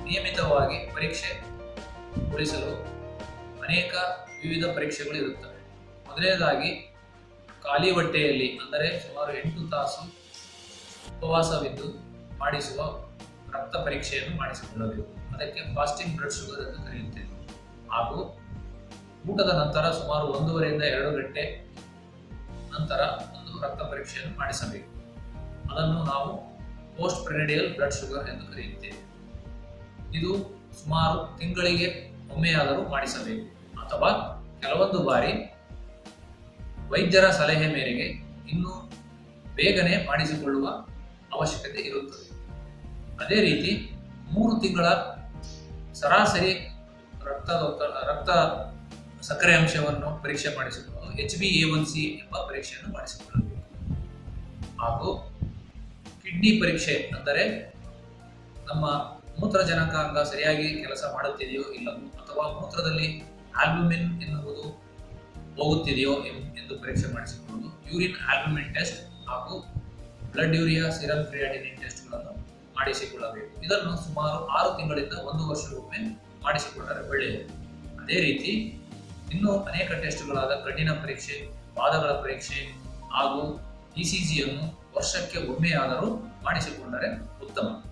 ನಿಯಮಿತವಾಗಿ ಪರೀಕ್ಷೆ ಉಳಿಸಲು ಅನೇಕ ವಿವಿಧ ಪರೀಕ್ಷೆಗಳು ಇರುತ್ತವೆ ಮೊದಲನೇದಾಗಿ ಖಾಲಿ ಹೊಟ್ಟೆಯಲ್ಲಿ ಅಂದರೆ ಸುಮಾರು ಎಂಟು ತಾಸು ಉಪವಾಸವಿದ್ದು ಮಾಡಿಸುವ ರಕ್ತ ಪರೀಕ್ಷೆಯನ್ನು ಮಾಡಿಸಿಕೊಳ್ಳಬೇಕು ಅದಕ್ಕೆ ಫಾಸ್ಟಿಂಗ್ ಬ್ಲಡ್ ಶುಗರ್ ಎಂದು ಕರೆಯುತ್ತೇವೆ ಹಾಗೂ ಊಟದ ನಂತರ ಸುಮಾರು ಒಂದೂವರೆಯಿಂದ ಎರಡು ಗಂಟೆ ನಂತರ ಒಂದು ರಕ್ತ ಪರೀಕ್ಷೆಯನ್ನು ಮಾಡಿಸಬೇಕು ಅದನ್ನು ನಾವು ಪೋಸ್ಟ್ ಪ್ರೆನಿಡಿಯಲ್ ಬ್ಲಡ್ ಶುಗರ್ ಎಂದು ಕರೆಯುತ್ತೇವೆ ಇದು ಸುಮಾರು ತಿಂಗಳಿಗೆ ಒಮ್ಮೆಯಾದರೂ ಮಾಡಿಸಬೇಕು ಅಥವಾ ಕೆಲವೊಂದು ಬಾರಿ ವೈದ್ಯರ ಸಲಹೆ ಮೇರೆಗೆ ಇನ್ನೂ ಬೇಗನೆ ಮಾಡಿಸಿಕೊಳ್ಳುವ ಅವಶ್ಯಕತೆ ಇರುತ್ತದೆ ಅದೇ ರೀತಿ ಮೂರು ತಿಂಗಳ ಸರಾಸರಿ ರಕ್ತ ರಕ್ತ ಸಕ್ಕರೆ ಅಂಶವನ್ನು ಪರೀಕ್ಷೆ ಮಾಡಿಸಿಕೊಳ್ಳಲು H B A one C ಎಂಬ ಪರೀಕ್ಷೆಯನ್ನು ಮಾಡಿಸಿಕೊಳ್ಳಬೇಕು ಹಾಗೂ ಕಿಡ್ನಿ ಪರೀಕ್ಷೆ ಅಂದರೆ ನಮ್ಮ ಮೂತ್ರಜನಕಾಂಗ ಸರಿಯಾಗಿ ಕೆಲಸ ಮಾಡುತ್ತಿದೆಯೋ ಇಲ್ಲವೋ ಅಥವಾ ಮೂತ್ರದಲ್ಲಿ ಆಲ್ಬುಮಿನ್ ಎನ್ನುವುದು ಹೋಗುತ್ತಿದೆಯೋ ಎಂ- ಎಂದು ಪರೀಕ್ಷೆ ಮಾಡಿಸಿಕೊಳ್ಳುವುದು ಯೂರಿನ್ ಆಲ್ಬುಮಿನ್ ಟೆಸ್ಟ್ ಹಾಗೂ ಬ್ಲಡ್ ಯೂರಿಯಾ ಸಿರಮ್ ಕ್ರಿಯಾಟಿನಿನ್ ಟೆಸ್ಟ್ಗಳನ್ನು ಮಾಡಿಸಿಕೊಳ್ಳಬೇಕು ಇದನ್ನು ಸುಮಾರು ಆರು ತಿಂಗಳಿಂದ ಒಂದು ವರ್ಷಕ್ಕೊಮ್ಮೆ ಮಾಡಿಸಿಕೊಂಡರೆ ಒಳ್ಳೆಯದು ಅದೇ ರೀತಿ ಇನ್ನೂ ಅನೇಕ ಟೆಸ್ಟ್ಗಳಾದ ಕಣ್ಣಿನ ಪರೀಕ್ಷೆ ಪಾದಗಳ ಪರೀಕ್ಷೆ ಹಾಗೂ ಇ ಸಿ ಜಿಯನ್ನು ವರ್ಷಕ್ಕೆ ಒಮ್ಮೆಯಾದರೂ ಮಾಡಿಸಿಕೊಂಡರೆ ಉತ್ತಮ